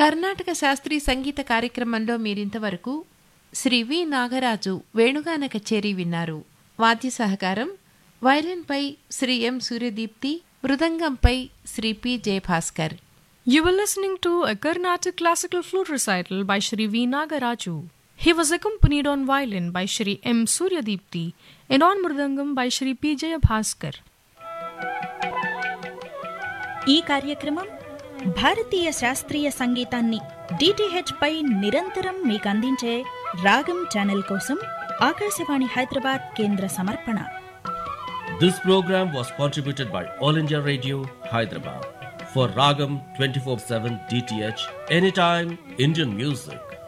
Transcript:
కర్ణాటక శాస్త్రీయ సంగీత కార్యక్రమంలో మీరింతవరకు శ్రీ వి నాగరాజు వేణుగాన కచేరీ విన్నారు వాద్య సహకారం వయలిన్పై శ్రీ ఎం సూర్యదీప్తి మృదంగంపై Shri P Jayabhaskar You were listening to a Carnatic classical flute recital by Shri V. Nagaraju. He was accompanied on violin by Shri M. Suryadipti and on mridangam by Shri P. Jayabhaskar. ఈ కార్యక్రమం భారతీయ శాస్త్రీయ సంగీతాన్ని DTH పై నిరంతరం మీకు అందించే రాగం channel కోసం ఆకాశవాణి హైదరాబాద్ కేంద్ర సమర్పణ This program was contributed by All India Radio, Hyderabad. For Ragam 24 7 DTH, anytime Indian music.